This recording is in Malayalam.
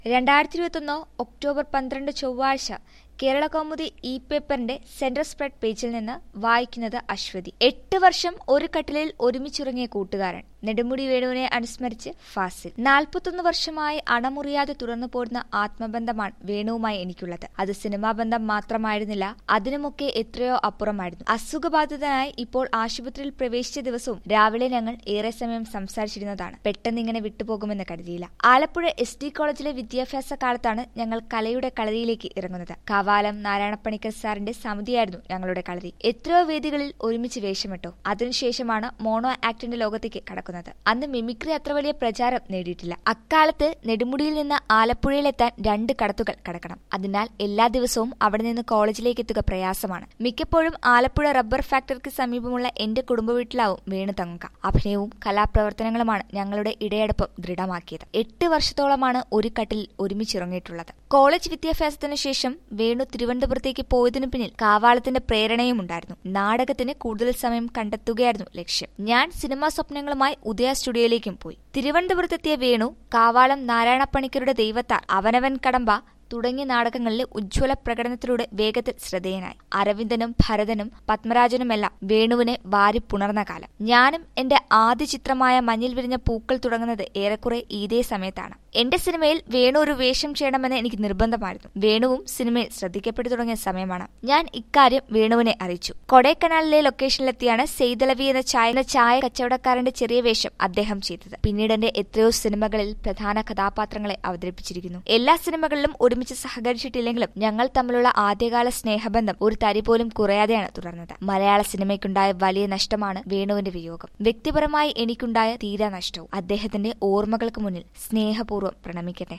രണ്ടായിരത്തി ഇരുപത്തൊന്ന് ഒക്ടോബർ പന്ത്രണ്ട് ചൊവ്വാഴ്ച കേരള കൗമുദി ഇ പേപ്പറിന്റെ സെന്റർ സ്പ്രെഡ് പേജിൽ നിന്ന് വായിക്കുന്നത് അശ്വതി എട്ട് വർഷം ഒരു കട്ടിലിൽ ഒരുമിച്ചുറങ്ങിയ കൂട്ടുകാരൻ നെടുമുടി വേണുവിനെ അനുസ്മരിച്ച് ഫാസിൽ നാൽപ്പത്തൊന്ന് വർഷമായി അണമുറിയാതെ തുറന്നു പോരുന്ന ആത്മബന്ധമാണ് വേണുവുമായി എനിക്കുള്ളത് അത് സിനിമാ ബന്ധം മാത്രമായിരുന്നില്ല അതിനുമൊക്കെ എത്രയോ അപ്പുറമായിരുന്നു അസുഖബാധിതനായി ഇപ്പോൾ ആശുപത്രിയിൽ പ്രവേശിച്ച ദിവസവും രാവിലെ ഞങ്ങൾ ഏറെ സമയം സംസാരിച്ചിരുന്നതാണ് പെട്ടെന്ന് ഇങ്ങനെ വിട്ടുപോകുമെന്ന് കരുതിയില്ല ആലപ്പുഴ എസ് ഡി കോളേജിലെ വിദ്യാഭ്യാസ കാലത്താണ് ഞങ്ങൾ കലയുടെ കളരിയിലേക്ക് ഇറങ്ങുന്നത് കാവാലം നാരായണപ്പണിക്കർ സാറിന്റെ സമിതിയായിരുന്നു ഞങ്ങളുടെ കളരി എത്രയോ വേദികളിൽ ഒരുമിച്ച് വേഷമിട്ടു അതിനുശേഷമാണ് മോണോ ആക്ടിന്റെ ലോകത്തേക്ക് കടക്കുന്നത് അന്ന് മിമിക്രി അത്ര വലിയ പ്രചാരം നേടിയിട്ടില്ല അക്കാലത്ത് നെടുമുടിയിൽ നിന്ന് ആലപ്പുഴയിലെത്താൻ രണ്ട് കടത്തുകൾ കടക്കണം അതിനാൽ എല്ലാ ദിവസവും അവിടെ നിന്ന് കോളേജിലേക്ക് എത്തുക പ്രയാസമാണ് മിക്കപ്പോഴും ആലപ്പുഴ റബ്ബർ ഫാക്ടറിക്ക് സമീപമുള്ള എന്റെ കുടുംബ വീട്ടിലാവും വേണു തങ്ങുക അഭിനയവും കലാപ്രവർത്തനങ്ങളുമാണ് ഞങ്ങളുടെ ഇടയടപ്പം ദൃഢമാക്കിയത് എട്ട് വർഷത്തോളമാണ് ഒരു കട്ടിൽ ഒരുമിച്ചിറങ്ങിയിട്ടുള്ളത് കോളേജ് വിദ്യാഭ്യാസത്തിനു ശേഷം വേണു തിരുവനന്തപുരത്തേക്ക് പോയതിനു പിന്നിൽ കാവാളത്തിന്റെ പ്രേരണയും ഉണ്ടായിരുന്നു നാടകത്തിന് കൂടുതൽ സമയം കണ്ടെത്തുകയായിരുന്നു ലക്ഷ്യം ഞാൻ സിനിമാ സ്വപ്നങ്ങളുമായി ഉദയ സ്റ്റുഡിയോയിലേക്കും പോയി തിരുവനന്തപുരത്തെത്തിയ വേണു കാവാളം നാരായണപ്പണിക്കരുടെ ദൈവത്താൽ അവനവൻ കടമ്പ തുടങ്ങിയ നാടകങ്ങളിലെ ഉജ്ജ്വല പ്രകടനത്തിലൂടെ വേഗത്തിൽ ശ്രദ്ധേയനായി അരവിന്ദനും ഭരതനും പത്മരാജനുമെല്ലാം വേണുവിനെ വാരിപ്പുണർന്ന കാലം ഞാനും എന്റെ ആദ്യ ചിത്രമായ മഞ്ഞിൽ വിരിഞ്ഞ പൂക്കൾ തുടങ്ങുന്നത് ഏറെക്കുറെ ഇതേ സമയത്താണ് എന്റെ സിനിമയിൽ വേണു ഒരു വേഷം ചെയ്യണമെന്ന് എനിക്ക് നിർബന്ധമായിരുന്നു വേണുവും സിനിമയിൽ ശ്രദ്ധിക്കപ്പെട്ടു തുടങ്ങിയ സമയമാണ് ഞാൻ ഇക്കാര്യം വേണുവിനെ അറിയിച്ചു കൊടൈക്കനാലിലെ ലൊക്കേഷനിലെത്തിയാണ് സെയ്തലവി എന്ന ചായ എന്ന ചായ കച്ചവടക്കാരന്റെ ചെറിയ വേഷം അദ്ദേഹം ചെയ്തത് പിന്നീട് എന്റെ എത്രയോ സിനിമകളിൽ പ്രധാന കഥാപാത്രങ്ങളെ അവതരിപ്പിച്ചിരിക്കുന്നു എല്ലാ സിനിമകളിലും ഒരുമിച്ച് സഹകരിച്ചിട്ടില്ലെങ്കിലും ഞങ്ങൾ തമ്മിലുള്ള ആദ്യകാല സ്നേഹബന്ധം ഒരു തരി പോലും കുറയാതെയാണ് തുടർന്നത് മലയാള സിനിമയ്ക്കുണ്ടായ വലിയ നഷ്ടമാണ് വേണുവിന്റെ വിയോഗം വ്യക്തിപരമായി എനിക്കുണ്ടായ തീരാ നഷ്ടവും അദ്ദേഹത്തിന്റെ ഓർമ്മകൾക്ക് മുന്നിൽ സ്നേഹപൂർവ്വം പ്രണമിക്കട്ടെ